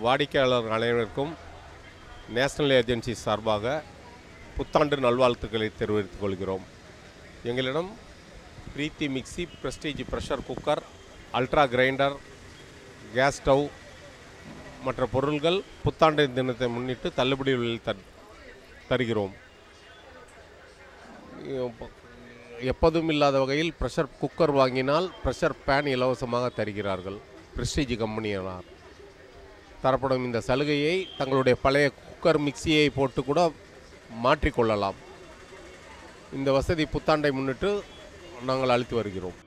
வாடிக்கையாளர் அனைவருக்கும் national agency சார்பாக புத்தாண்டு நல்வாழ்த்துக்களை தெரிவித்துக் கொள்கிறோம் எங்களிடம் Preethi mixie Prestige pressure cooker Ultra grinder gas stove மற்ற பொருள்கள் புத்தாண்டு தினத்தை முன்னிட்டு தள்ளுபடி விலையில் தர் தருகிறோம் எப்ப- எப்போதும் இல்லாத வகையில் ப்ரெஷர் குக்கர் வாங்கினால் ப்ரெஷர் பேன் இலவசமாக தருகிறார்கள் பிரஸ்டீஜ் கம்பெனியினர் தரப்படும் இந்த சலுகையை தங்களுடைய பழைய குக்கர் மிக்சியை போட்டு கூட மாற்றிக்கொள்ளலாம் இந்த வசதி புத்தாண்டை முன்னிட்டு நாங்கள் அளித்து வருகிறோம்